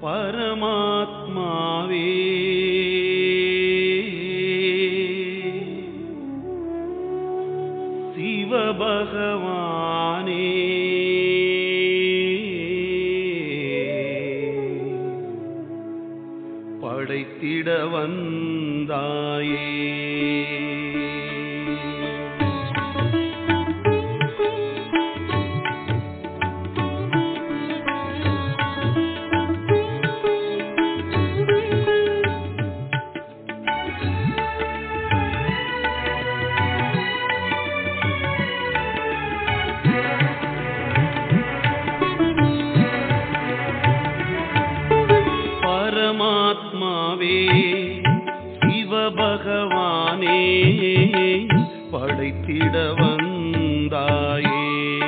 பரமாத்மாவே சிவபகவானே படைத்திட வந்தாயே பரமாத்மாவே சிவபகவானே படைத்திட வந்தாயே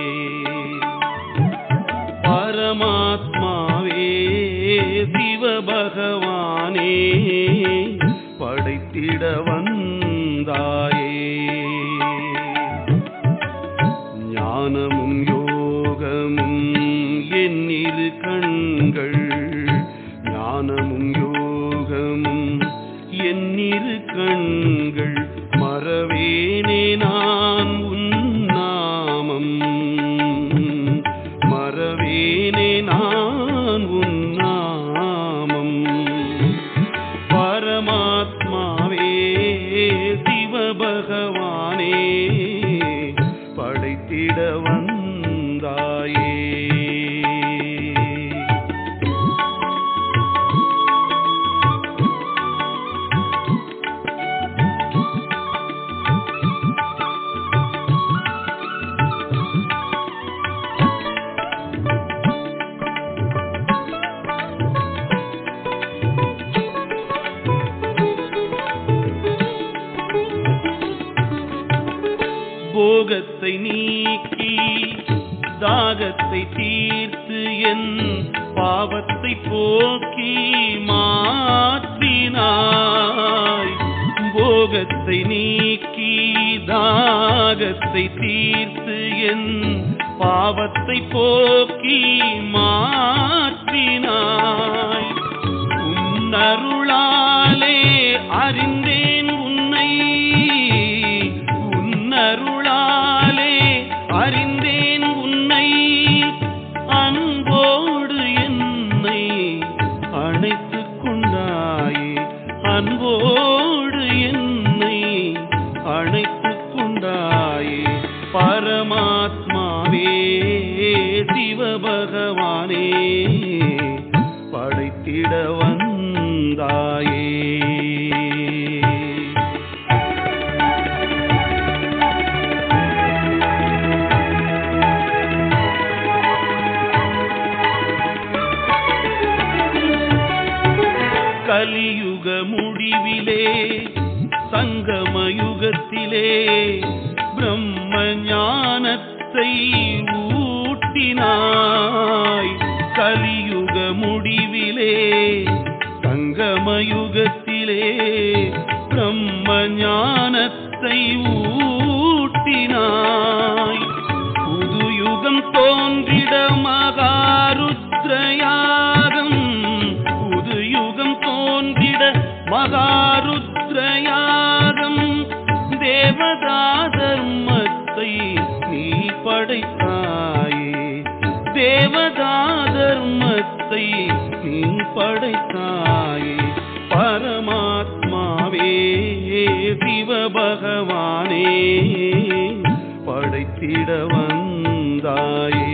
பரமாத்மாவே சிவபகவானே படைத்திட வந்தாயே ஞானமும் யோகமும் என்னிரு கண்கள் ஞானமும் யோகமும் என்னிரு கண்கள் மறவேனே நான் உன் நாமம் மறவேனே நான் உன் நாமம் பரமாத்மாவே சிவபகவானே படைத்திட வந்தாயே போகத்தை நீக்கி தாகத்தை தீர்த்து என் பாவத்தை போக்கி மாற்றினாய் போகத்தை நீக்கி தாகத்தை தீர்த்து என் பாவத்தை போக்கி மாற்றினாய் உன்னருளாலே அறிந்தேன் உன்னை உன்னருளாலே அறிந்தேன் உன்னை அன்போடு என்னை அணைத்துக் கொண்டாயே அன்போடு என்னை அணைத்துக் கொண்டாயே பரமாத்மாவே சிவபகவானே படைத்திட வந்தாயே கலியுக முடிவிலே சங்கம யுகத்திலே பிரம்ம ஞானத்தை ஊட்டினாய் கலியுக முடிவிலே சங்கம யுகத்திலே பிரம்ம ஞானத்தை ஊட்டினாய் புது யுகம் தோன்றிட மகாருத்ரயாகம் புது யுகம் தோன்றிட மகாருத்ரயாகம் தேவதா தர்மத்தை நீ படைத்தாயே தேவதா தர்மத்தை நீ படைத்தாயே பரமாத்மாவே சிவபகவானே படைத்திட வந்தாயே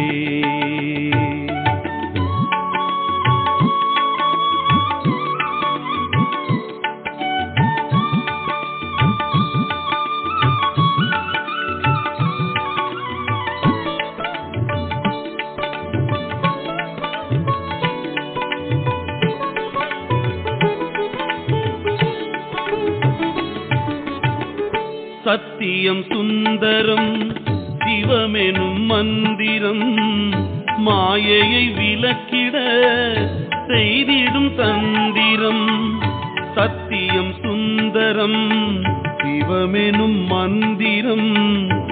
சத்தியம் சுந்தரம் சிவமெனும் மந்திரம் மாயையை விலக்கிட செய்திடும் தந்திரம் சத்தியம் சுந்தரம் சிவமெனும் மந்திரம்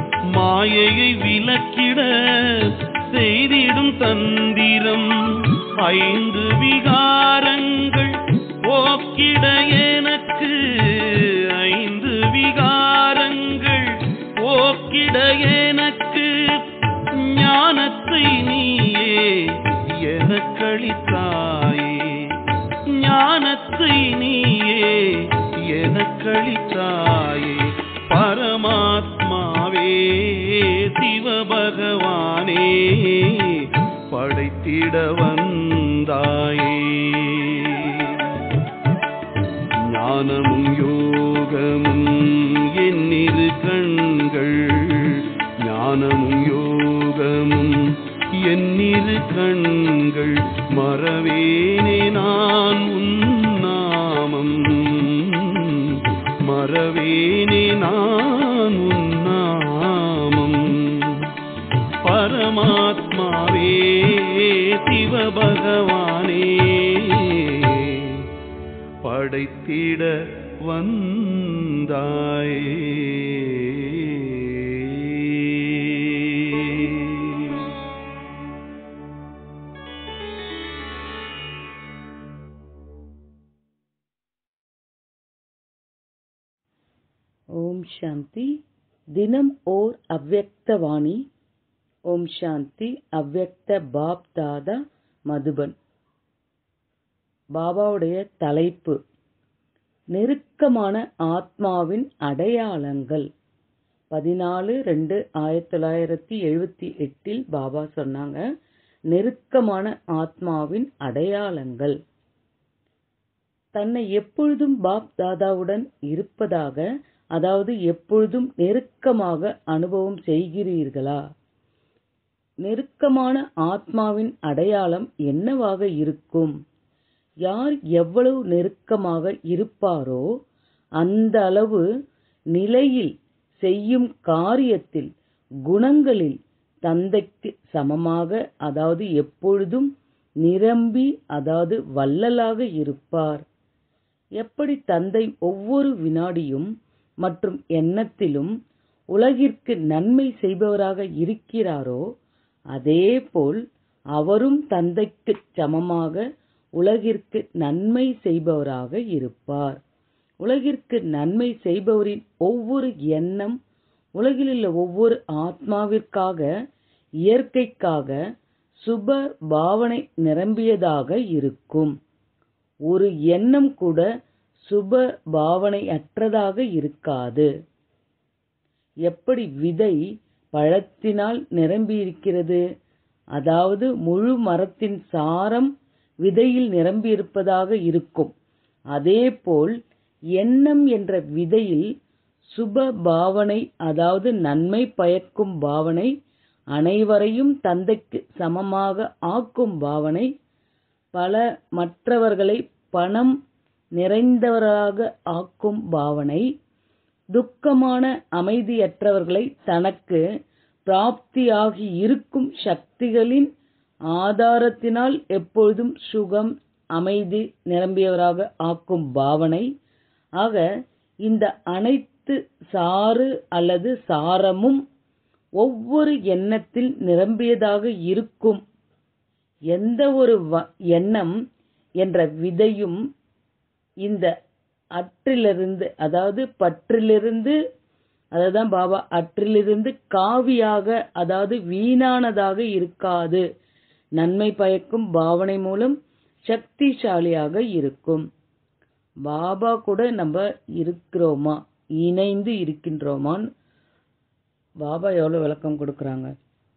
மாயையை விலக்கிட செய்திடும் தந்திரம் ஐந்து விகாரங்கள் போக்கிட எனக்கு ஐந்து விகாரங்கள் போக்கிட எனக்கு ஞானத்தை நீயே எனக்களித்தாயே ஞானத்தை நீயே எனக்களித்தாயே பரமாத்மாவே சிவபகவானே படைத்திட வந்தாயே ஞானமும் யோகமும் என்னிரு கண்கள் ஞானமும் யோகமும் என்னிரு கண்கள் மறவேனே நான் உன்னாமம் மறவேனே நான் உன்னாமம் பரமாத்மாவே சிவபகவானே படைத்திட வந்தாயே ஓம் சாந்தி தினம் ஓர் அவ்வக்த வாணி ஓம் சாந்தி அவ்வக்த பாப் தாதா மதுபன் பாபாவுடைய தலைப்பு நெருக்கமான ஆத்மாவின் அடையாளங்கள் பதினாலு ரெண்டு ஆயிரத்தி தொள்ளாயிரத்தி எழுபத்தி எட்டில் பாபா சொன்னாங்க நெருக்கமான ஆத்மாவின் அடையாளங்கள் தன்னை எப்பொழுதும் பாப் தாதாவுடன் இருப்பதாக அதாவது எப்பொழுதும் நெருக்கமாக அனுபவம் செய்கிறீர்களா நெருக்கமான ஆத்மாவின் அடையாளம் என்னவாக இருக்கும் யார் எவ்வளவு நெருக்கமாக இருப்பாரோ அந்த அளவு நிலையில் செய்யும் காரியத்தில் குணங்களில் தந்தைக்கு சமமாக அதாவது எப்பொழுதும் நிரம்பி அதாவது வள்ளலாக இருப்பார் எப்படி தந்தை ஒவ்வொரு வினாடியும் மற்றும் எண்ணத்திலும் உலகிற்கு நன்மை செய்பவராக இருக்கிறாரோ அதேபோல் அவரும் தந்தைக்கு சமமாக உலகிற்கு நன்மை செய்பவராக இருப்பார் உலகிற்கு நன்மை செய்பவரின் ஒவ்வொரு எண்ணம் உலகிலுள்ள ஒவ்வொரு ஆத்மாவிற்காக இயற்கைக்காக சுப பாவனை நிரம்பியதாக இருக்கும் ஒரு எண்ணம் கூட சுப பாவனையற்றதாக இருக்காது எப்படி விதை பழத்தினால் நிரம்பியிருக்கிறது அதாவது முழு மரத்தின் சாரம் விதையில் நிரம்பியிருப்பதாக இருக்கும் அதேபோல் எண்ணம் என்ற விதையில் சுப பாவனை அதாவது நன்மை பயக்கும் பாவனை அனைவரையும் தந்தைக்கு சமமாக ஆக்கும் பாவனை பல மற்றவர்களை பணம் நிறைந்தவராக ஆக்கும் பாவனை துக்கமான அமைதியற்றவர்களை தனக்கு பிராப்தியாகி இருக்கும் சக்திகளின் ஆதாரத்தினால் எப்பொழுதும் சுகம் அமைதி நிரம்பியவராக ஆக்கும் பாவனை ஆக இந்த அனைத்து சாறு அல்லது சாரமும் ஒவ்வொரு எண்ணத்தில் நிரம்பியதாக இருக்கும் எந்த ஒரு வ- எண்ணம் என்ற விதையும் இந்த அற்றிலிருந்து அதாவது பற்றிலிருந்து அதுதான் பாபா அற்றிலிருந்து காவியாக அதாவது வீணானதாக இருக்காது நன்மை பயக்கும் பாவனை மூலம் சக்திசாலியாக இருக்கும் பாபா கூட நம்ம இருக்கிறோமா இணைந்து இருக்கின்றோமான்னு பாபா எவ்வளவு விளக்கம் கொடுக்கறாங்க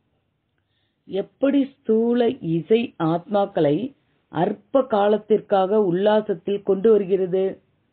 எப்படி ஸ்தூல இசை ஆத்மாக்களை அற்ப காலத்திற்காக உல்லாசத்தில் கொண்டு வருகிறது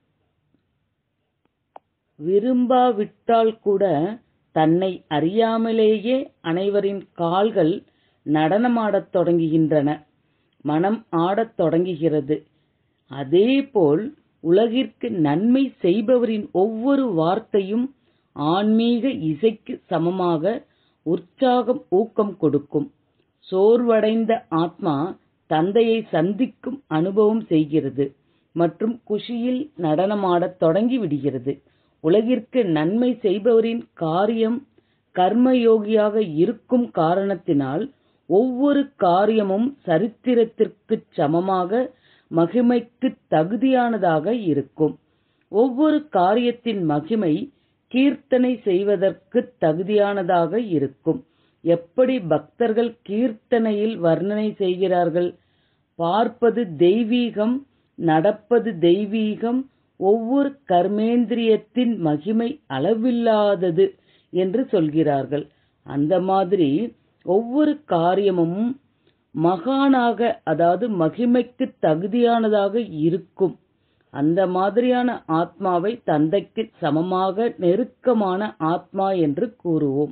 விரும்பாவிட்டால் கூட தன்னை அறியாமலேயே அனைவரின் கால்கள் நடனமாடத் தொடங்குகின்றன மனம் ஆடத் தொடங்குகிறது அதேபோல் உலகிற்கு நன்மை செய்பவரின் ஒவ்வொரு வார்த்தையும் ஆன்மீக இசைக்கு சமமாக உற்சாகம் ஊக்கம் கொடுக்கும் சோர்வடைந்த ஆத்மா தந்தையை சந்திக்கும் அனுபவம் செய்கிறது மற்றும் குஷியில் நடனமாடத் தொடங்கி விடுகிறது உலகிற்கு நன்மை செய்பவரின் காரியம் கர்மயோகியாக இருக்கும் காரணத்தினால் ஒவ்வொரு காரியமும் சரித்திரத்திற்குச் சமமாக மகிமைக்கு தகுதியானதாக இருக்கும் ஒவ்வொரு காரியத்தின் மகிமை கீர்த்தனை செய்வதற்கு தகுதியானதாக இருக்கும் எப்படி பக்தர்கள் கீர்த்தனையில் வர்ணனை செய்கிறார்கள் பார்ப்பது தெய்வீகம் நடப்பது தெய்வீகம் ஒவ்வொரு கர்மேந்திரியத்தின் மகிமை அளவில்லாதது என்று சொல்கிறார்கள் அந்த மாதிரி ஒவ்வொரு காரியமும் மகானாக அதாவது மகிமைக்கு தகுதியானதாக இருக்கும் அந்த மாதிரியான ஆத்மாவை தந்தைக்கு சமமாக நெருக்கமான ஆத்மா என்று கூறுவோம்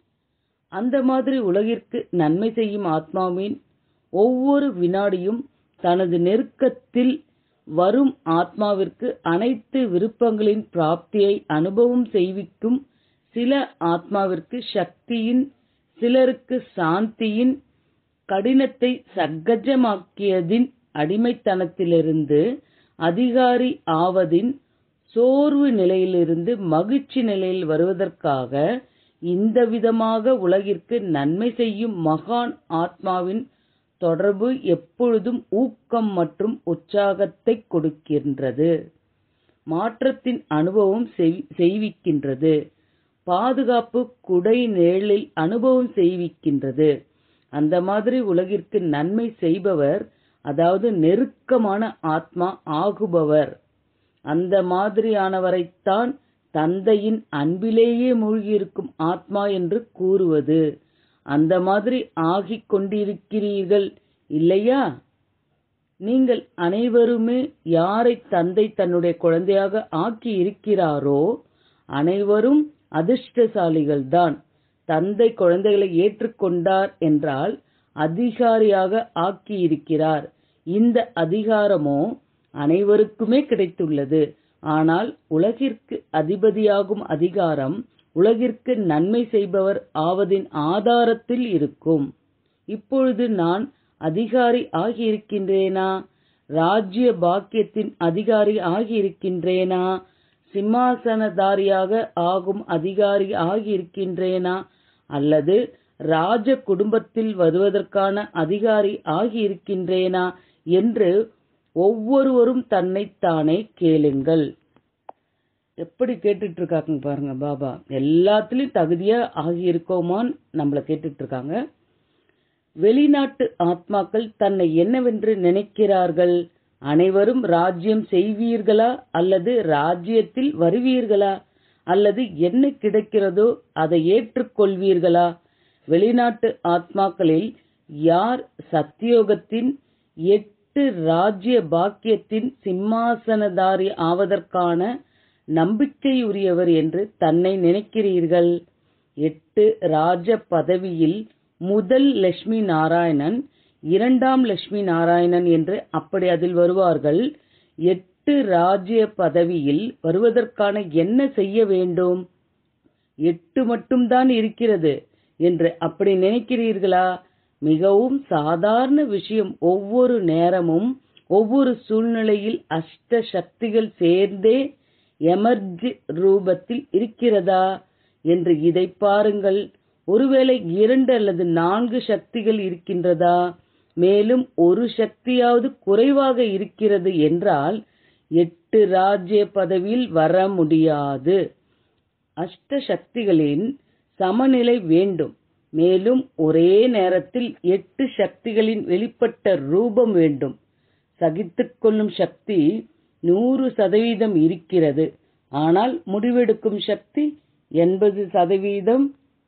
அந்த மாதிரி உலகிற்கு நன்மை செய்யும் ஆத்மாவின் ஒவ்வொரு வினாடியும் தனது நெருக்கத்தில் வரும் ஆத்மாவிற்கு அனைத்து விருப்பங்களின் பிராப்தியை அனுபவம் செய்விக்கும் சில ஆத்மாவிற்கு சக்தியின் சிலருக்கு சாந்தியின் கடினத்தை சகஜமாக்கியதின் அடிமைத்தனத்திலிருந்து அதிகாரி ஆவதின் சோர்வு நிலையிலிருந்து மகிழ்ச்சி நிலையில் வருவதற்காக இந்த விதமாக உலகிற்கு நன்மை செய்யும் மகான் ஆத்மாவின் தொடர்பு எப்பொழுதும் ஊக்கம் மற்றும் உற்சாகத்தை கொடுக்கின்றது மாற்றத்தின் அனுபவம் செய்விக்கின்றது பாதுகாப்பு குடை நிழலில் அனுபவம் செய்விக்கின்றது அந்த மாதிரி உலகிற்கு நன்மை செய்பவர் அதாவது நெருக்கமான ஆத்மா ஆகுபவர் அந்த மாதிரியானவரைத்தான் தந்தையின் அன்பிலேயே மூழ்கியிருக்கும் ஆத்மா என்று கூறுவது அந்த மாதிரி ஆகிக் கொண்டிருக்கிறீர்கள் இல்லையா நீங்கள் அனைவருமே யாரை தந்தை தன்னுடைய குழந்தையாக ஆக்கி இருக்கிறாரோ அனைவரும் அதிர்ஷ்டசாலிகள்தான் தந்தை குழந்தைகளை ஏற்றுக்கொண்டார் என்றால் அதிகாரியாக ஆக்கியிருக்கிறார் இந்த அதிகாரமோ அனைவருக்குமே கிடைத்துள்ளது ஆனால் உலகிற்கு அதிபதியாகும் அதிகாரம் உலகிற்கு நன்மை செய்பவர் ஆவதின் ஆதாரத்தில் இருக்கும் இப்பொழுது நான் அதிகாரி ஆகியிருக்கின்றேனா ராஜ்ய பாக்கியத்தின் அதிகாரி ஆகியிருக்கின்றேனா சிம்மாசனதாரியாக ஆகும் அதிகாரி ஆகியிருக்கின்றேனா அல்லது ராஜ குடும்பத்தில் வருவதற்கான அதிகாரி ஆகியிருக்கின்றேனா என்று ஒவ்வொருவரும் தன்னைத்தானே கேளுங்கள் எப்படி கேட்டுட்டு இருக்காங்க பாருங்க பாபா எல்லாத்துலயும் தகுதியா ஆகியிருக்கோமான்னு நம்மள கேட்டுட்டு இருக்காங்க வெளிநாட்டு ஆத்மாக்கள் தன்னை என்னவென்று நினைக்கிறார்கள் அனைவரும் ராஜ்யம் செய்வீர்களா அல்லது ராஜ்யத்தில் வருவீர்களா அல்லது என்ன கிடைக்கிறதோ அதை ஏற்றுக்கொள்வீர்களா வெளிநாட்டு ஆத்மாக்களில் யார் சத்தியோகத்தின் எட்டு ராஜ்ய பாக்கியத்தின் சிம்மாசனதாரி ஆவதற்கான நம்பிக்கையுரியவர் என்று தன்னை நினைக்கிறீர்கள் எட்டு ராஜ பதவியில் முதல் லட்சுமி நாராயணன் இரண்டாம் லட்சுமி நாராயணன் என்று அப்படி அதில் வருவார்கள் எட்டு ராஜ்ய பதவியில் வருவதற்கான என்ன செய்ய வேண்டும் எட்டு மட்டும்தான் இருக்கிறது என்று அப்படி நினைக்கிறீர்களா மிகவும் சாதாரண விஷயம் ஒவ்வொரு நேரமும் ஒவ்வொரு சூழ்நிலையில் அஷ்ட சக்திகள் சேர்ந்தே எமர்ஜி ரூபத்தில் இருக்கிறதா என்று இதை பாருங்கள் ஒருவேளை இரண்டு அல்லது நான்கு சக்திகள் இருக்கின்றதா மேலும் ஒரு சக்தியாவது குறைவாக இருக்கிறது என்றால் எட்டு ராஜ்ய பதவியில் வர முடியாது அஷ்ட சக்திகளின் சமநிலை வேண்டும் மேலும் ஒரே நேரத்தில் எட்டு சக்திகளின் வெளிப்பட்ட ரூபம் வேண்டும் சகித்துக் கொள்ளும் சக்தி நூறு சதவீதம் இருக்கிறது ஆனால் முடிவெடுக்கும் சக்தி எண்பது சதவீதம்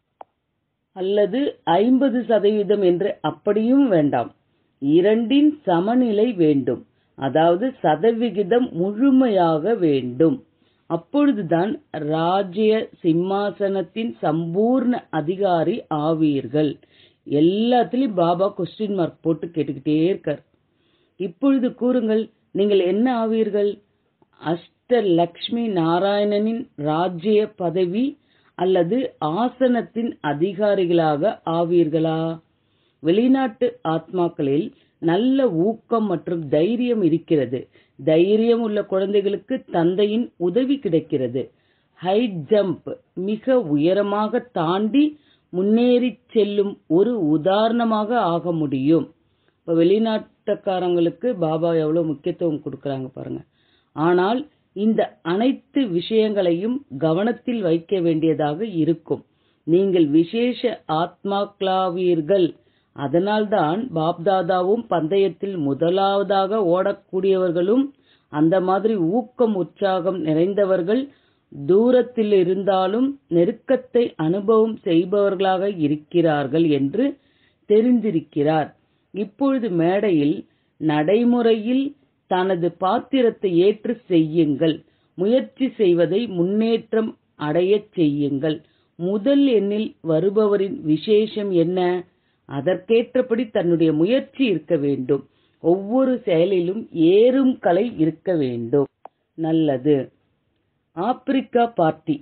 அல்லது ஐம்பது சதவீதம் என்று அப்படியும் வேண்டாம் இரண்டின் சமநிலை வேண்டும் அதாவது சதவிகிதம் முழுமையாக வேண்டும் அப்பொழுதுதான் ராஜ்ய சிம்மாசனத்தின் சம்பூர்ண அதிகாரி ஆவீர்கள் எல்லாத்துலயும் பாபா கொஸ்டின் மார்க் போட்டு கேட்டுக்கிட்டே இருக்கார் இப்பொழுது கூறுங்கள் நீங்கள் என்ன ஆவீர்கள் அஷ்ட லக்ஷ்மி நாராயணனின் ராஜ்ய பதவி அல்லது ஆசனத்தின் அதிகாரிகளாக ஆவீர்களா வெளிநாட்டு ஆத்மாக்களில் நல்ல ஊக்கம் மற்றும் தைரியம் இருக்கிறது தைரியம் உள்ள குழந்தைகளுக்கு தந்தையின் உதவி கிடைக்கிறது ஹை ஜம்ப் மிக உயரமாக தாண்டி முன்னேறிச் செல்லும் ஒரு உதாரணமாக ஆக முடியும் இப்ப வெளிநாட்டுக்காரங்களுக்கு பாபா எவ்வளவு முக்கியத்துவம் கொடுக்கறாங்க பாருங்க ஆனால் இந்த அனைத்து விஷயங்களையும் கவனத்தில் வைக்க வேண்டியதாக இருக்கும் நீங்கள் விசேஷ ஆத்மாக்களாவீர்கள் அதனால்தான் பாப்தாதாவும் பந்தயத்தில் முதலாவதாக ஓடக்கூடியவர்களும் அந்த மாதிரி ஊக்கம் உற்சாகம் நிறைந்தவர்கள் தூரத்தில் இருந்தாலும் நெருக்கத்தை அனுபவம் செய்பவர்களாக இருக்கிறார்கள் என்று தெரிந்திருக்கிறார் இப்பொழுது மேடையில் நடைமுறையில் தனது பாத்திரத்தை ஏற்று செய்யுங்கள் முயற்சி செய்வதை முன்னேற்றம் அடையச் செய்யுங்கள் முதல் எண்ணில் வருபவரின் விசேஷம் என்ன அதற்கேற்றபடி தன்னுடைய முயற்சி இருக்க வேண்டும் ஒவ்வொரு செயலிலும் ஏறும் கலை இருக்க வேண்டும் நல்லது ஆப்பிரிக்கா பார்ட்டி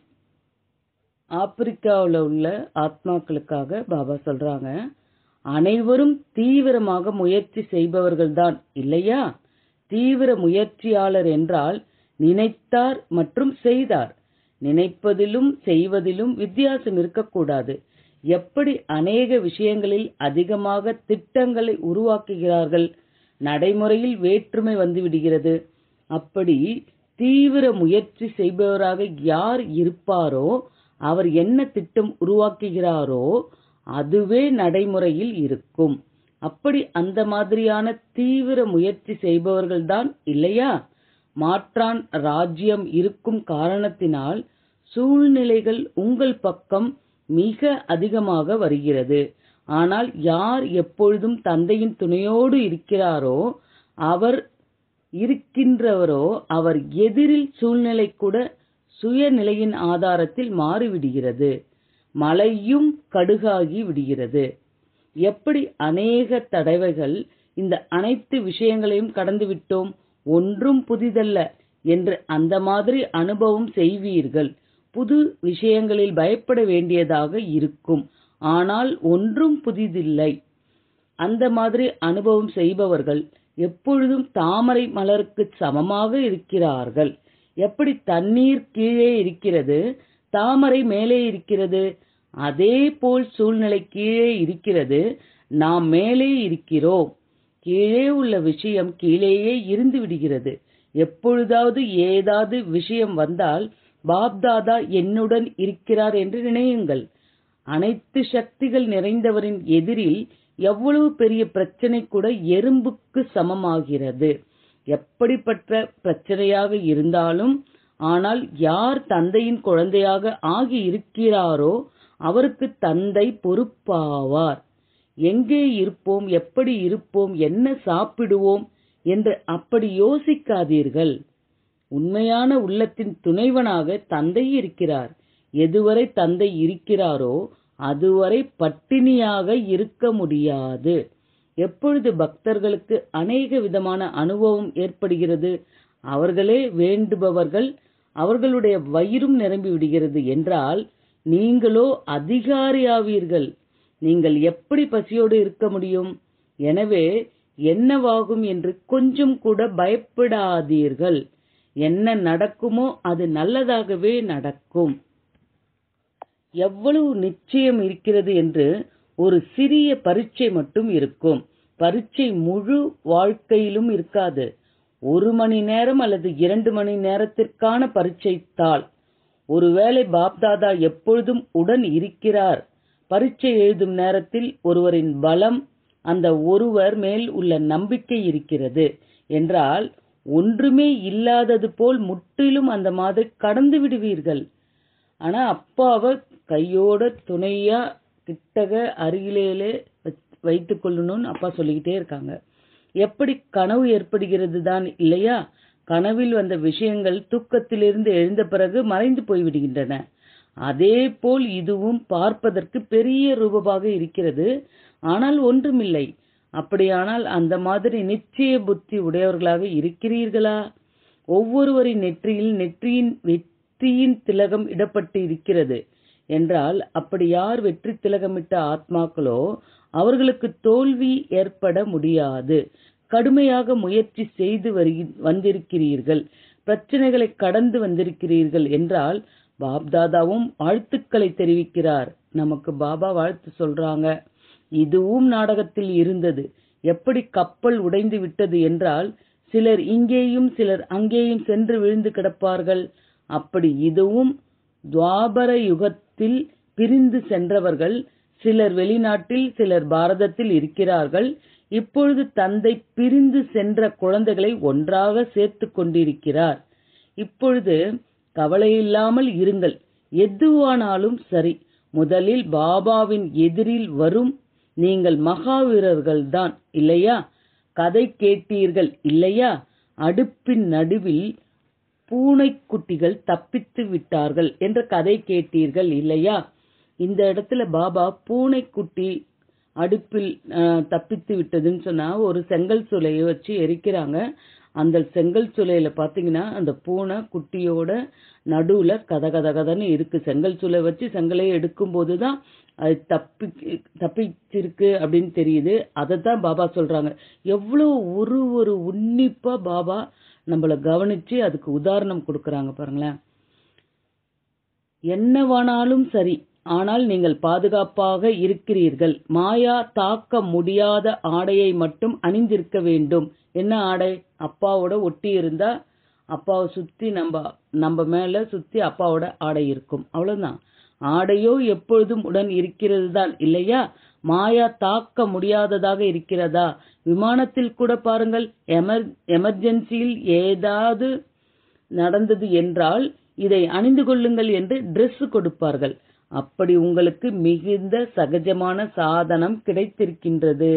ஆப்பிரிக்காவில் உள்ள ஆத்மாக்களுக்காக பாபா சொல்றாங்க அனைவரும் தீவிரமாக முயற்சி செய்பவர்கள்தான் இல்லையா தீவிர முயற்சியாளர் என்றால் நினைத்தார் மற்றும் செய்தார் நினைப்பதிலும் செய்வதிலும் வித்தியாசம் இருக்கக்கூடாது எப்படி அநேக விஷயங்களில் அதிகமாக திட்டங்களை உருவாக்குகிறார்கள் நடைமுறையில் வேற்றுமை வந்துவிடுகிறது அப்படி தீவிர முயற்சி செய்பவராக யார் இருப்பாரோ அவர் என்ன திட்டம் உருவாக்குகிறாரோ அதுவே நடைமுறையில் இருக்கும் அப்படி அந்த மாதிரியான தீவிர முயற்சி செய்பவர்கள்தான் இல்லையா மாற்றான் ராஜ்யம் இருக்கும் காரணத்தினால் சூழ்நிலைகள் உங்கள் பக்கம் மிக அதிகமாக வருகிறது ஆனால் யார் எப்பொழுதும் தந்தையின் துணையோடு இருக்கிறாரோ அவர் இருக்கின்றவரோ அவர் எதிரில் சூழ்நிலை கூட சுயநிலையின் ஆதாரத்தில் மாறிவிடுகிறது மலையும் கடுகாகி விடுகிறது எப்படி அநேக தடவைகள் இந்த அனைத்து விஷயங்களையும் கடந்து விட்டோம் ஒன்றும் புதிதல்ல என்று அந்த மாதிரி அனுபவம் செய்வீர்கள் புது விஷயங்களில் பயப்பட வேண்டியதாக இருக்கும் ஆனால் ஒன்றும் புதிதில்லை அந்த மாதிரி அனுபவம் செய்பவர்கள் எப்பொழுதும் தாமரை மலருக்கு சமமாக இருக்கிறார்கள் எப்படி தண்ணீர் கீழே இருக்கிறது தாமரை மேலே இருக்கிறது அதே போல் சூழ்நிலை கீழே இருக்கிறது நாம் மேலே இருக்கிறோம் கீழே உள்ள விஷயம் கீழேயே இருந்து விடுகிறது எப்பொழுதாவது ஏதாவது விஷயம் வந்தால் பாப்தாதா என்னுடன் இருக்கிறார் என்று நினையுங்கள் அனைத்து சக்திகள் நிறைந்தவரின் எதிரில் எவ்வளவு பெரிய பிரச்சனை கூட எறும்புக்கு சமமாகிறது எப்படிப்பட்ட பிரச்சனையாக இருந்தாலும் ஆனால் யார் தந்தையின் குழந்தையாக ஆகி இருக்கிறாரோ அவருக்கு தந்தை பொறுப்பாவார் எங்கே இருப்போம் எப்படி இருப்போம் என்ன சாப்பிடுவோம் என்று அப்படி யோசிக்காதீர்கள் உண்மையான உள்ளத்தின் துணைவனாக தந்தை இருக்கிறார் எதுவரை தந்தை இருக்கிறாரோ அதுவரை பட்டினியாக இருக்க முடியாது எப்பொழுது பக்தர்களுக்கு அநேக விதமான அனுபவம் ஏற்படுகிறது அவர்களே வேண்டுபவர்கள் அவர்களுடைய வயிறும் நிரம்பி விடுகிறது என்றால் நீங்களோ அதிகாரியாவீர்கள் நீங்கள் எப்படி பசியோடு இருக்க முடியும் எனவே என்னவாகும் என்று கொஞ்சம் கூட பயப்படாதீர்கள் என்ன நடக்குமோ அது நல்லதாகவே நடக்கும் எவ்வளவு நிச்சயம் இருக்கிறது என்று ஒரு சிறிய பரீட்சை மட்டும் இருக்கும் பரீட்சை முழு வாழ்க்கையிலும் இருக்காது ஒரு மணி நேரம் அல்லது இரண்டு மணி நேரத்திற்கான பரீட்சை தாள் ஒருவேளை பாப்தாதா எப்பொழுதும் உடன் இருக்கிறார் பரீட்சை எழுதும் நேரத்தில் ஒருவரின் பலம் அந்த ஒருவர் மேல் உள்ள நம்பிக்கை இருக்கிறது என்றால் ஒன்றுமே இல்லாதது போல் முற்றிலும் அந்த மாதிரி கடந்து விடுவீர்கள் ஆனா அப்பாவை கையோட துணையா கிட்டக அருகிலேயே வைத்துக் கொள்ளணும்னு அப்பா சொல்லிக்கிட்டே இருக்காங்க எப்படி கனவு ஏற்படுகிறது தான் இல்லையா கனவில் வந்த விஷயங்கள் தூக்கத்திலிருந்து எழுந்த பிறகு மறைந்து போய்விடுகின்றன அதே போல் இதுவும் பார்ப்பதற்கு பெரிய ரூபமாக இருக்கிறது ஆனால் ஒன்றுமில்லை அப்படியானால் அந்த மாதிரி நிச்சய புத்தி உடையவர்களாக இருக்கிறீர்களா ஒவ்வொருவரின் நெற்றியில் நெற்றியின் வெற்றியின் திலகம் இடப்பட்டு இருக்கிறது என்றால் அப்படி யார் வெற்றி திலகமிட்ட ஆத்மாக்களோ அவர்களுக்கு தோல்வி ஏற்பட முடியாது கடுமையாக முயற்சி செய்து வருகி- வந்திருக்கிறீர்கள் பிரச்சனைகளை கடந்து வந்திருக்கிறீர்கள் என்றால் பாப்தாதாவும் வாழ்த்துக்களை தெரிவிக்கிறார் நமக்கு பாபா வாழ்த்து சொல்றாங்க இதுவும் நாடகத்தில் இருந்தது எப்படி கப்பல் உடைந்து விட்டது என்றால் சிலர் இங்கேயும் சிலர் அங்கேயும் சென்று விழுந்து கிடப்பார்கள் அப்படி இதுவும் துவாபர யுகத்தில் பிரிந்து சென்றவர்கள் சிலர் வெளிநாட்டில் சிலர் பாரதத்தில் இருக்கிறார்கள் இப்பொழுது தந்தை பிரிந்து சென்ற குழந்தைகளை ஒன்றாக சேர்த்து கொண்டிருக்கிறார் இப்பொழுது கவலையில்லாமல் இருங்கள் எதுவானாலும் சரி முதலில் பாபாவின் எதிரில் வரும் நீங்கள் மகாவீரர்கள் தான் இல்லையா கதை கேட்டீர்கள் இல்லையா அடுப்பின் நடுவில் பூனைக்குட்டிகள் தப்பித்து விட்டார்கள் என்ற கதை கேட்டீர்கள் இல்லையா இந்த இடத்துல பாபா பூனைக்குட்டி அடுப்பில் அஹ், தப்பித்து விட்டதுன்னு சொன்னா ஒரு செங்கல் சூளையை வச்சு எரிக்கிறாங்க அந்த செங்கல் சூளையில பாத்தீங்கன்னா அந்த பூனை குட்டியோட நடுவுல கத கத கதன்னு இருக்கு செங்கல் சூளை வச்சு செங்கலை எடுக்கும் போதுதான் அது தப்பி தப்பிச்சிருக்கு அப்படின்னு தெரியுது அதை தான் பாபா சொல்றாங்க எவ்வளவு ஒரு ஒரு உன்னிப்பா பாபா நம்மள கவனிச்சு அதுக்கு உதாரணம் கொடுக்கறாங்க பாருங்களேன் என்னவானாலும் சரி ஆனால் நீங்கள் பாதுகாப்பாக இருக்கிறீர்கள் மாயா தாக்க முடியாத ஆடையை மட்டும் அணிந்திருக்க வேண்டும் என்ன ஆடை அப்பாவோட ஒட்டி இருந்தா அப்பாவை சுத்தி நம்ம நம்ம மேல சுத்தி அப்பாவோட ஆடை இருக்கும் அவ்வளவுதான் ஆடையோ எப்பொழுதும் உடன் இருக்கிறது தான் இல்லையா மாயா தாக்க முடியாததாக இருக்கிறதா விமானத்தில் கூட பாருங்கள் எமர் எமர்ஜென்சியில் ஏதாவது நடந்தது என்றால் இதை அணிந்து கொள்ளுங்கள் என்று Dress கொடுப்பார்கள் அப்படி உங்களுக்கு மிகுந்த சகஜமான சாதனம் கிடைத்திருக்கின்றது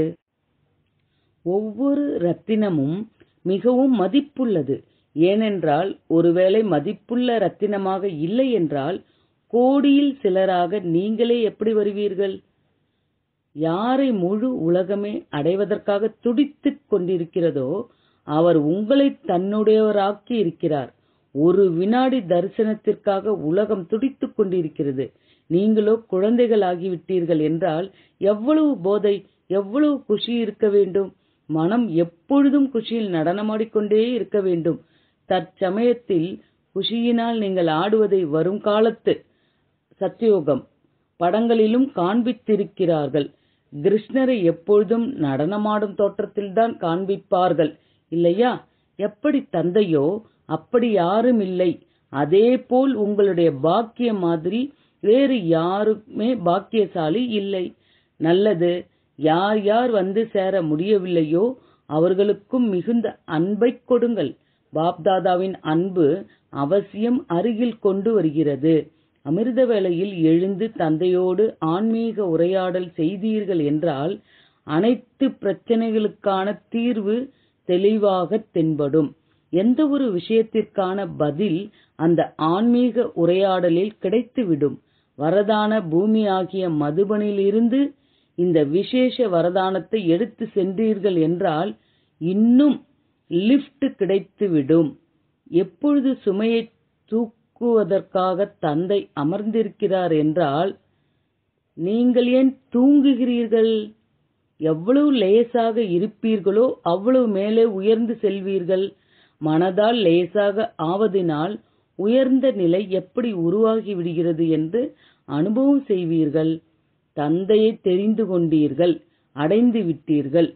ஒவ்வொரு ரத்தினமும் மிகவும் மதிப்புள்ளது ஏனென்றால் ஒருவேளை மதிப்புள்ள ரத்தினமாக இல்லை என்றால் கோடியில் சிலராக நீங்களே எப்படி வருவீர்கள் யாரை முழு உலகமே அடைவதற்காக துடித்துக் கொண்டிருக்கிறதோ அவர் உங்களை தன்னுடையவராக்கி இருக்கிறார் ஒரு வினாடி தரிசனத்திற்காக உலகம் துடித்துக் கொண்டிருக்கிறது நீங்களோ குழந்தைகளாகிவிட்டீர்கள் என்றால் எவ்வளவு போதை எவ்வளவு குஷி இருக்க வேண்டும் மனம் எப்பொழுதும் குஷியில் நடனமாடிக்கொண்டே இருக்க வேண்டும் தற்சமயத்தில் குஷியினால் நீங்கள் ஆடுவதை வரும் காலத்து சத்தியோகம் படங்களிலும் காண்பித்திருக்கிறார்கள் கிருஷ்ணரை எப்பொழுதும் நடனமாடும் தோற்றத்தில்தான் காண்பிப்பார்கள் இல்லையா எப்படி தந்தையோ அப்படி யாரும் இல்லை அதே போல் உங்களுடைய பாக்கிய மாதிரி வேறு யாருமே பாக்கியசாலி இல்லை நல்லது யார் யார் வந்து சேர முடியவில்லையோ அவர்களுக்கும் மிகுந்த அன்பை கொடுங்கள் பாப்தாதாவின் அன்பு அவசியம் அருகில் கொண்டு வருகிறது அமிர்த வேளையில் எழுந்து தந்தையோடு ஆன்மீக உரையாடல் செய்தீர்கள் என்றால் அனைத்து பிரச்சனைகளுக்கான தீர்வு தெளிவாக தென்படும் எந்த ஒரு விஷயத்திற்கான பதில் அந்த ஆன்மீக உரையாடலில் கிடைத்துவிடும் வரதான பூமி ஆகிய மதுபனிலிருந்து இந்த விசேஷ வரதானத்தை எடுத்து சென்றீர்கள் என்றால் இன்னும் லிஃப்ட் கிடைத்துவிடும் எப்பொழுது சுமையை தூக்குவதற்காக தந்தை அமர்ந்திருக்கிறார் என்றால் நீங்கள் ஏன் தூங்குகிறீர்கள் எவ்வளவு லேசாக இருப்பீர்களோ அவ்வளவு மேலே உயர்ந்து செல்வீர்கள் மனதால் லேசாக ஆவதினால் உயர்ந்த நிலை எப்படி உருவாகி விடுகிறது என்று அனுபவம் செய்வீர்கள் தந்தையை தெரிந்து கொண்டீர்கள் அடைந்து விட்டீர்கள்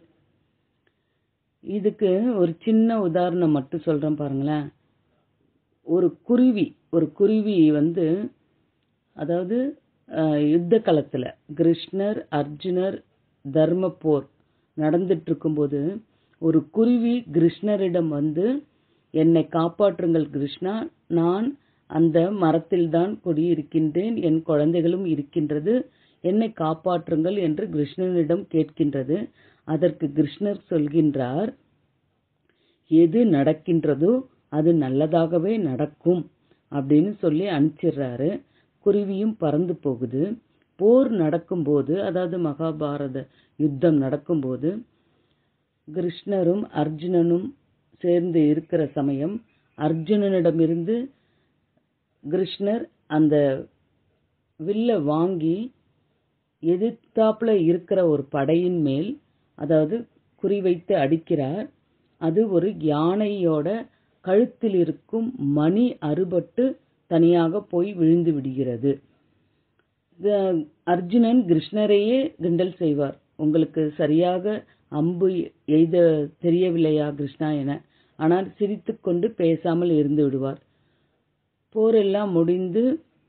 இதுக்கு ஒரு சின்ன உதாரணம் மட்டும் சொல்றேன் பாருங்களேன் ஒரு குருவி ஒரு குருவி வந்து அதாவது அஹ், யுத்த களத்துல கிருஷ்ணர் அர்ஜுனர் தர்ம போர் நடந்துட்டு இருக்கும்போது ஒரு குருவி கிருஷ்ணரிடம் வந்து என்னை காப்பாற்றுங்கள் கிருஷ்ணா நான் அந்த மரத்தில்தான் குடியிருக்கின்றேன் என் குழந்தைகளும் இருக்கின்றது என்னை காப்பாற்றுங்கள் என்று கிருஷ்ணனிடம் கேட்கின்றது அதற்கு கிருஷ்ணர் சொல்கின்றார் எது நடக்கின்றதோ அது நல்லதாகவே நடக்கும் அப்படின்னு சொல்லி அனுப்பிச்சிடுறாரு குருவியும் பறந்து போகுது போர் நடக்கும்போது அதாவது மகாபாரத யுத்தம் நடக்கும்போது கிருஷ்ணரும் அர்ஜுனனும் சேர்ந்து இருக்கிற சமயம் அர்ஜுனனிடமிருந்து கிருஷ்ணர் அந்த வில்ல வாங்கி எதிர்த்தாப்புல இருக்கிற ஒரு படையின் மேல் அதாவது குறிவைத்து அடிக்கிறார் அது ஒரு யானையோட கழுத்தில் இருக்கும் மணி அறுபட்டு தனியாக போய் விழுந்து விடுகிறது க- அர்ஜுனன் கிருஷ்ணரையே கிண்டல் செய்வார் உங்களுக்கு சரியாக அம்பு எய்த தெரியவில்லையா கிருஷ்ணா என ஆனால் சிரித்துக்கொண்டு பேசாமல் இருந்து விடுவார் போரெல்லாம் முடிந்து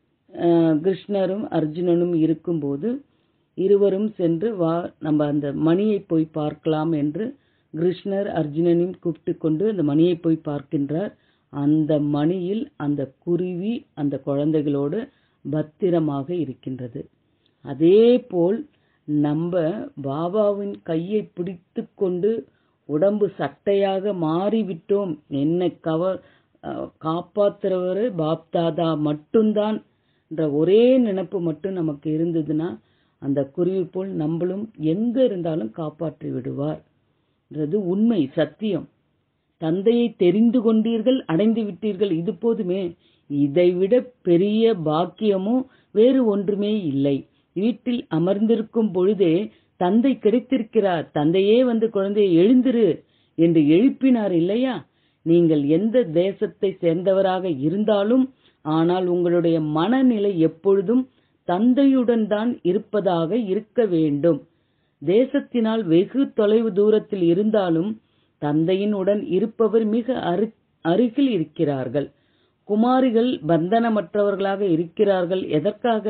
அஹ், கிருஷ்ணரும் அர்ஜுனனும் இருக்கும்போது இருவரும் சென்று வா நம்ம அந்த மணியை போய் பார்க்கலாம் என்று கிருஷ்ணர் அர்ஜுனனையும் கூப்பிட்டு கொண்டு அந்த மணியை போய் பார்க்கின்றார் அந்த மணியில் அந்த குருவி அந்த குழந்தைகளோடு பத்திரமாக இருக்கின்றது அதே போல் நம்ம பாபாவின் கையை பிடித்து கொண்டு உடம்பு சட்டையாக மாறிவிட்டோம் என்னை கவர் அஹ், காப்பாத்துறவரு பாப்தாதா மட்டும்தான் என்ற ஒரே நினைப்பு மட்டும் நமக்கு இருந்ததுன்னா அந்த குருவி போல் நம்மளும் எங்க இருந்தாலும் காப்பாற்றி விடுவார் என்றது உண்மை சத்தியம் தந்தையை தெரிந்து கொண்டீர்கள் அடைந்து விட்டீர்கள் இது போதுமே இதைவிட பெரிய பாக்கியமும் வேறு ஒன்றுமே இல்லை வீட்டில் அமர்ந்திருக்கும் பொழுதே தந்தை கிடைத்திருக்கிறார் தந்தையே வந்து குழந்தையை எழுந்திரு என்று எழுப்பினார் இல்லையா நீங்கள் எந்த தேசத்தை சேர்ந்தவராக இருந்தாலும் ஆனால் உங்களுடைய மனநிலை எப்பொழுதும் தந்தையுடன் தான் இருப்பதாக இருக்க வேண்டும் தேசத்தினால் வெகு தொலைவு தூரத்தில் இருந்தாலும் தந்தையின் உடன் இருப்பவர் மிக அரு- அருகில் இருக்கிறார்கள் குமாரிகள் பந்தனமற்றவர்களாக இருக்கிறார்கள் எதற்காக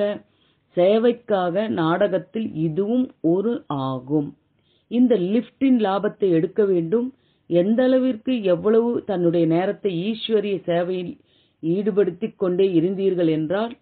சேவைக்காக நாடகத்தில் இதுவும் ஒரு ஆகும் இந்த லிப்டின் லாபத்தை எடுக்க வேண்டும் எந்த அளவிற்கு எவ்வளவு தன்னுடைய நேரத்தை ஈஸ்வரிய சேவையில் ஈடுபடுத்திக் கொண்டே இருந்தீர்கள் என்றால்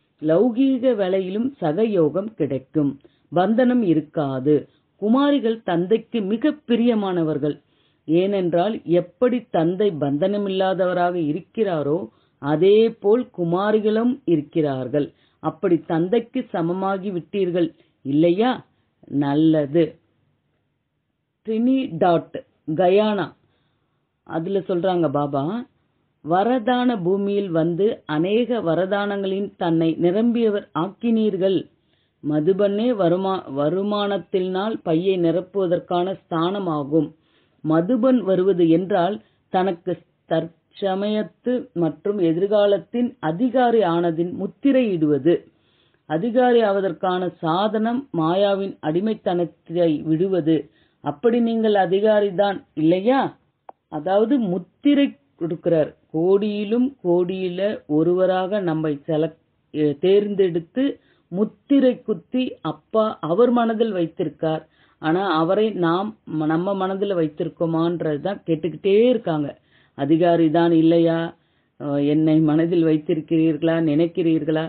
லௌகீக வேலையிலும் சகயோகம் கிடைக்கும் பந்தனம் இருக்காது குமாரிகள் தந்தைக்கு மிக பிரியமானவர்கள் ஏனென்றால் எப்படி தந்தை பந்தனமில்லாதவராக இருக்கிறாரோ அதே போல் குமாரிகளும் இருக்கிறார்கள் அப்படி தந்தைக்கு சமமாகி விட்டீர்கள் இல்லையா நல்லது ட்ரினி டாட் கயானா அதுல சொல்றாங்க பாபா வரதான பூமியில் வந்து அநேக வரதானங்களின் தன்னை நிரம்பியவர் ஆக்கினீர்கள் மதுபன்னே வருமா வருமானத்தினால் பையை நிரப்புவதற்கான ஸ்தானமாகும் மதுபன் வருவது என்றால் தனக்கு தற்சமயத்து மற்றும் எதிர்காலத்தின் அதிகாரி ஆனதின் முத்திரையிடுவது அதிகாரி ஆவதற்கான சாதனம் மாயாவின் அடிமைத்தனத்தை விடுவது அப்படி நீங்கள் அதிகாரிதான் இல்லையா அதாவது முத்திரை கொடுக்கிறார் கோடியிலும் கோடியில ஒருவராக நம்மை செலக்ட் தேர்ந்தெடுத்து முத்திரை குத்தி அப்பா அவர் மனதில் வைத்திருக்கார் ஆனா அவரை நாம் ம- நம்ம மனதில் வைத்திருக்கோமான்றதுதான் கேட்டுக்கிட்டே இருக்காங்க அதிகாரி தான் இல்லையா அஹ் என்னை மனதில் வைத்திருக்கிறீர்களா நினைக்கிறீர்களா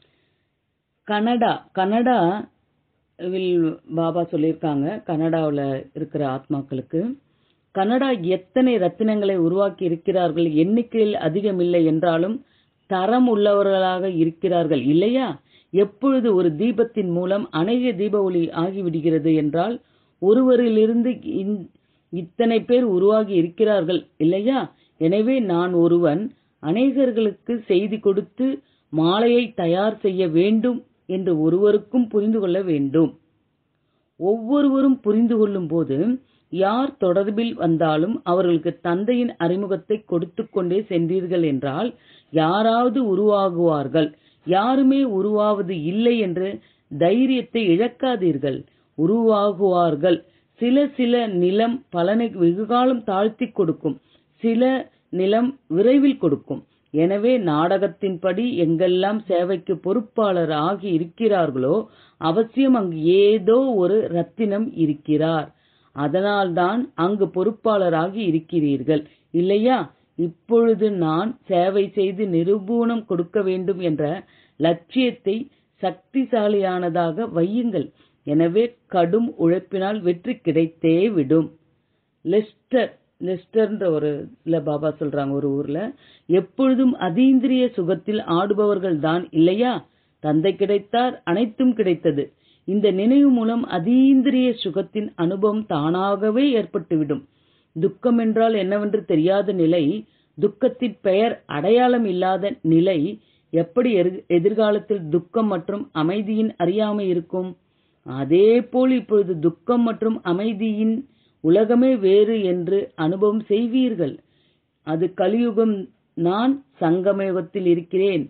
கனடா கனடா வில் பாபா சொல்லியிருக்காங்க கனடாவுல இருக்கிற ஆத்மாக்களுக்கு கனடா எத்தனை ரத்தினங்களை உருவாக்கி இருக்கிறார்கள் எண்ணிக்கையில் அதிகமில்லை என்றாலும் தரம் உள்ளவர்களாக இருக்கிறார்கள் இல்லையா எப்பொழுது ஒரு தீபத்தின் மூலம் அநேக தீப ஒளி ஆகிவிடுகிறது என்றால் ஒருவரிலிருந்து இந்- இத்தனை பேர் உருவாகி இருக்கிறார்கள் இல்லையா எனவே நான் ஒருவன் அநேகர்களுக்கு செய்தி கொடுத்து மாலையை தயார் செய்ய வேண்டும் என்று ஒருவருக்கும் புரிந்து கொள்ள வேண்டும் ஒவ்வொருவரும் புரிந்து கொள்ளும் போது யார் தொடர்பில் வந்தாலும் அவர்களுக்கு தந்தையின் அறிமுகத்தை கொடுத்து கொண்டே சென்றீர்கள் என்றால் யாராவது உருவாகுவார்கள் யாருமே உருவாவது இல்லை என்று தைரியத்தை இழக்காதீர்கள் உருவாகுவார்கள் சில சில நிலம் பலனை வெகுகாலம் தாழ்த்தி கொடுக்கும் சில நிலம் விரைவில் கொடுக்கும் எனவே நாடகத்தின்படி எங்கெல்லாம் சேவைக்கு பொறுப்பாளர் ஆகி இருக்கிறார்களோ அவசியம் அங்கு ஏதோ ஒரு ரத்தினம் இருக்கிறார் அதனால்தான் அங்கு பொறுப்பாளராகி இருக்கிறீர்கள் இல்லையா இப்பொழுது நான் சேவை செய்து நிரூபணம் கொடுக்க வேண்டும் என்ற லட்சியத்தை சக்திசாலியானதாக வையுங்கள் எனவே கடும் உழைப்பினால் வெற்றி கிடைத்தே விடும் லெஸ்டர் லெஸ்டர்ன்ற ஒரு இல்ல பாபா சொல்றாங்க ஒரு ஊர்ல எப்பொழுதும் அதீந்திரிய சுகத்தில் ஆடுபவர்கள் தான் இல்லையா தந்தை கிடைத்தார் அனைத்தும் கிடைத்தது இந்த நினைவு மூலம் அதீந்திரிய சுகத்தின் அனுபவம் தானாகவே ஏற்பட்டுவிடும் துக்கம் என்றால் என்னவென்று தெரியாத நிலை துக்கத்தின் பெயர் அடையாளம் இல்லாத நிலை எப்படி எரு- எதிர்காலத்தில் துக்கம் மற்றும் அமைதியின் அறியாமை இருக்கும் அதே போல் இப்பொழுது துக்கம் மற்றும் அமைதியின் உலகமே வேறு என்று அனுபவம் செய்வீர்கள் அது கலியுகம் நான் சங்கமயுகத்தில் இருக்கிறேன்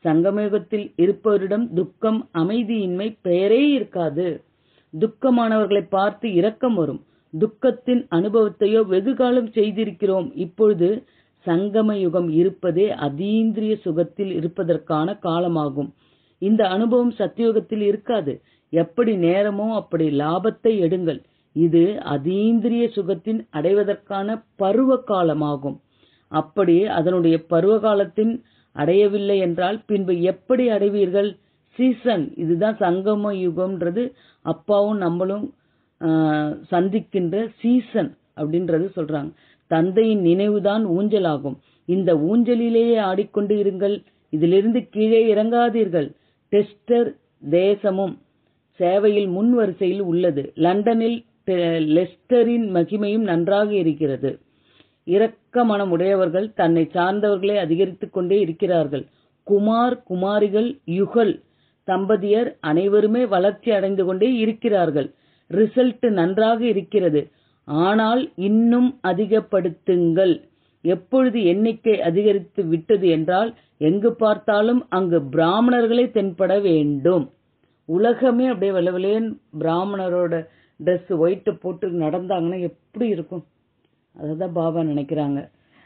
சங்கமயுகத்தில் இருப்பவரிடம் துக்கம் அமைதியின்மை பெயரே இருக்காது துக்கமானவர்களை பார்த்து இரக்கம் வரும் துக்கத்தின் அனுபவத்தையோ வெகு காலம் செய்திருக்கிறோம் இப்பொழுது சங்கம யுகம் இருப்பதே அதீந்திரிய சுகத்தில் இருப்பதற்கான காலமாகும் இந்த அனுபவம் சத்தியுகத்தில் இருக்காது எப்படி நேரமோ அப்படி லாபத்தை எடுங்கள் இது அதீந்திரிய சுகத்தின் அடைவதற்கான பருவ காலமாகும் அப்படி அதனுடைய பருவ காலத்தின் அடையவில்லை என்றால் பின்பு எப்படி அடைவீர்கள் சீசன் இதுதான் சங்கம யுகம்ன்றது அப்பாவும் நம்மளும் ஆஹ், சந்திக்கின்ற சீசன் அப்படின்றது சொல்றாங்க தந்தையின் நினைவுதான் ஊஞ்சலாகும் இந்த ஊஞ்சலிலேயே ஆடிக்கொண்டு இருங்கள் இதிலிருந்து கீழே இறங்காதீர்கள் டெஸ்டர் தேசமும் சேவையில் முன் வரிசையில் உள்ளது லண்டனில் டெ- லெஸ்டரின் மகிமையும் நன்றாக இருக்கிறது இரக்க மனம் உடையவர்கள் தன்னை சார்ந்தவர்களை அதிகரித்துக் கொண்டே இருக்கிறார்கள் குமார் குமாரிகள் யுகல் தம்பதியர் அனைவருமே வளர்ச்சி அடைந்து கொண்டே இருக்கிறார்கள் ரிசல்ட் நன்றாக இருக்கிறது ஆனால் இன்னும் அதிகப்படுத்துங்கள் எப்பொழுது எண்ணிக்கை அதிகரித்து விட்டது என்றால் எங்கு பார்த்தாலும் அங்கு பிராமணர்களே தென்பட வேண்டும் உலகமே அப்படியே வெள்ளவெளேன் பிராமணரோட ட்ரெஸ் ஒயிட்ட போட்டு நடந்தாங்கன்னா எப்படி இருக்கும் அதுதான் பாபா நினைக்கிறாங்க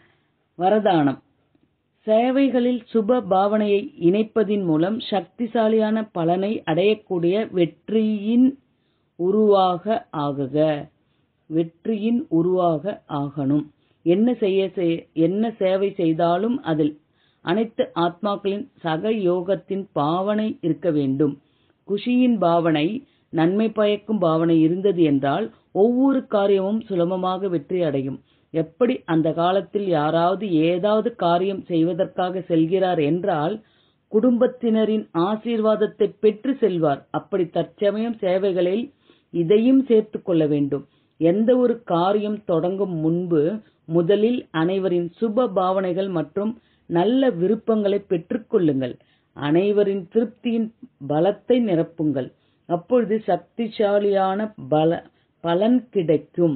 வரதானம் சேவைகளில் சுப பாவனையை இணைப்பதின் மூலம் சக்திசாலியான பலனை அடையக்கூடிய வெற்றியின் உருவாக ஆகுக வெற்றியின் உருவாக ஆகணும் என்ன செய்ய செய்- என்ன சேவை செய்தாலும் அதில் அனைத்து ஆத்மாக்களின் சக யோகத்தின் பாவனை இருக்க வேண்டும் குஷியின் பாவனை நன்மை பயக்கும் பாவனை இருந்தது என்றால் ஒவ்வொரு காரியமும் சுலபமாக வெற்றி அடையும் எப்படி அந்த காலத்தில் யாராவது ஏதாவது காரியம் செய்வதற்காக செல்கிறார் என்றால் குடும்பத்தினரின் ஆசீர்வாதத்தை பெற்று செல்வார் அப்படி தற்சமயம் சேவைகளில் இதையும் சேர்த்துக் கொள்ள வேண்டும் எந்த ஒரு காரியம் தொடங்கும் முன்பு முதலில் அனைவரின் சுப பாவனைகள் மற்றும் நல்ல விருப்பங்களை பெற்றுக்கொள்ளுங்கள் அனைவரின் திருப்தியின் பலத்தை நிரப்புங்கள் அப்பொழுது சக்திசாலியான பல பலன் கிடைக்கும்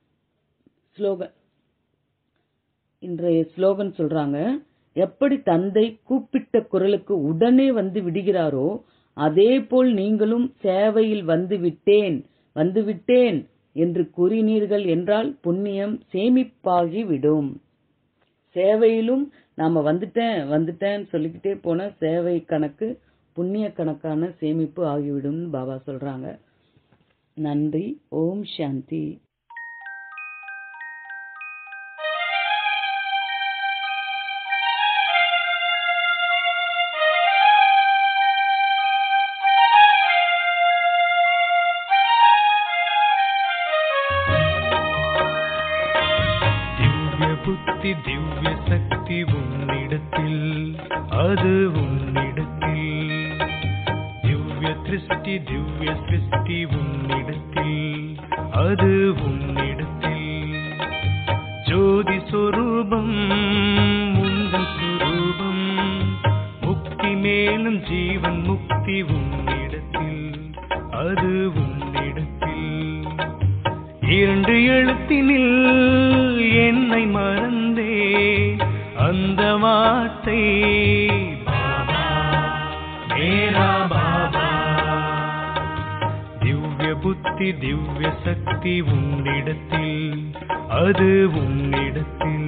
ஸ்லோகன் இன்றைய ஸ்லோகன் சொல்றாங்க எப்படி தந்தை கூப்பிட்ட குரலுக்கு உடனே வந்து விடுகிறாரோ அதேபோல் நீங்களும் சேவையில் வந்து விட்டேன் வந்து விட்டேன் என்று கூறினீர்கள் என்றால் புண்ணியம் சேமிப்பாகி விடும் சேவையிலும் நாம வந்துட்டேன் வந்துட்டேன்னு சொல்லிக்கிட்டே போனா சேவை கணக்கு புண்ணிய கணக்கான சேமிப்பு ஆகிவிடும் பாபா சொல்றாங்க நன்றி ஓம் சாந்தி திவ்ய புத்தி திவ்ய சக்தி உன்னிடத்தில் அது உன்னிடத்தில் திவ்ய திருஷ்டி திவ்ய சிருஷ்டி உன்னிடத்தில் அது உன்னிடத்தில் ஜோதி சொரூபம் உந்தன் சொரூபம் முக்தி மேலும் ஜீவன் முக்தி உன்னிடத்தில் அது உன்னிடத்தில் இரண்டு எழுத்தினில் என்னை மறந்தே அந்த வார்த்தை பாபா மேரா பாபா திவ்ய புத்தி திவ்ய சக்தி உன்னிடத்தில் அது உன்னிடத்தில்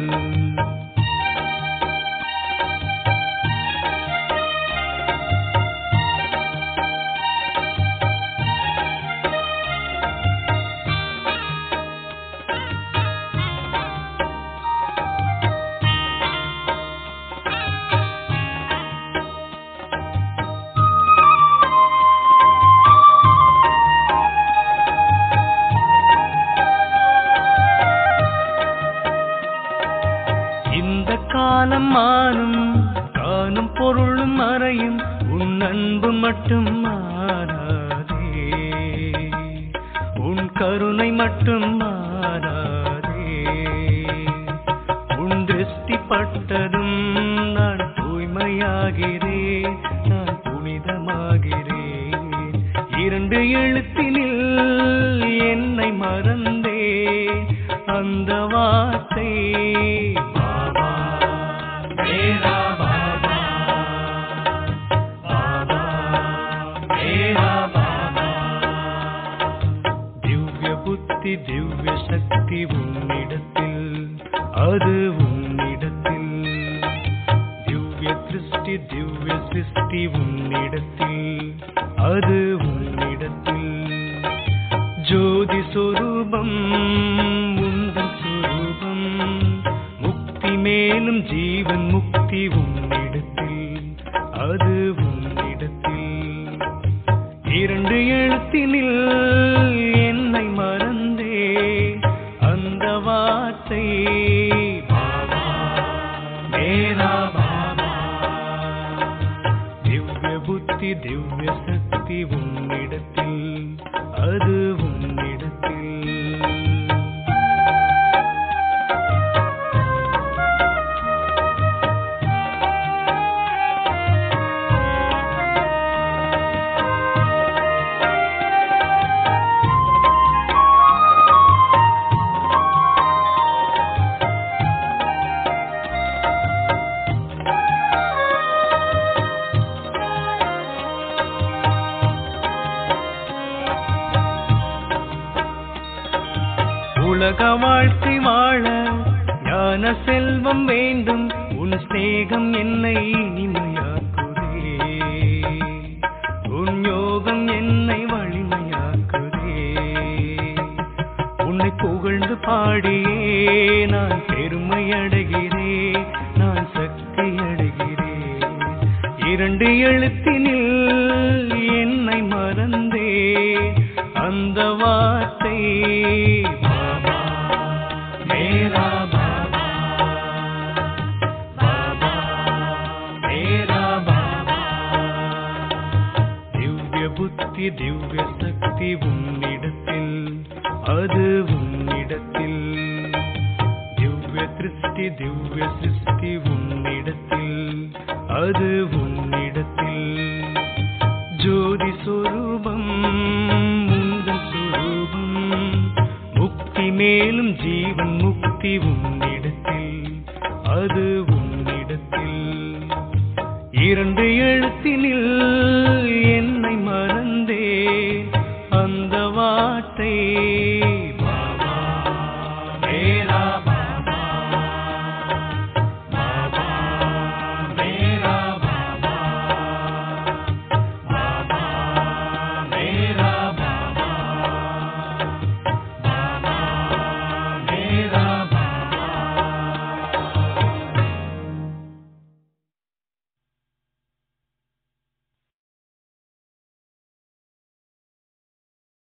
இந்த காலம் மாறும் காணும் பொருளும் மறையும் உன் அன்பு மட்டும் மாறாதே உன் கருணை மட்டும் மாறாதே உன் திருஷ்டி பட்டதும் நான் தூய்மையாகிறேன் நான் புனிதமாகிறேன் இரண்டு எழுத்தினில் என்னை மறந்தே அந்த வார்த்தை பாபா மேரா பாபா சிருஷ்டி திவ்ய சக்தி உன்னிடத்தில் அது உன்னிடத்தில் திவ்ய சிருஷ்டி திவ்ய சிருஷ்டி உன்னிடத்தில் அது உன்னிடத்தில் ஜோதி சொரூபம் உந்தன் சொரூபம் முக்தி மேலும் ஜீவன் முக்தி உன்னிடத்தில் அது உன்னிடத்தில் இரண்டு எழுத்தினில் என்னை மறந்தே அந்த வார்த்தை பாபா மேரா பாபா திவ்ய புத்தி திவ்ய சக்தி உன்னிடத்தில் அது உன்னிடத்தில் உலக வாழ்க்கை வாழ ஞான செல்வம் வேண்டும் உன் சிநேகம் என்னை இனிமையாக்குதே உன் யோகம் என்னை வலிமையாக்குதே உன்னை புகழ்ந்து பாடியே நான் பெருமை அடைகிறேன் நான் சக்தி அடைகிறேன் இரண்டு எழுத்தினில் என்னை மறந்தே அந்த வார்த்தை பாபா மேரா பாபா பாபா மேரா பாபா திவ்ய புத்தி திவ்ய சக்தி உன்னிடத்தில் அது உன்னிடத்தில் திவ்ய திருஷ்டி திவ்ய சிருஷ்டி உன்னிடத்தில் அது உன்னிடத்தில் ஜோதி சொரூபம் உந்தன் சொரூபம் முக்தி மேலும் ஜீவன் முக்தி உன்னிடத்தில் அது உன்னிடத்தில் இரண்டு எழுத்தினில் என்னை மறந்தே அந்த வார்த்தை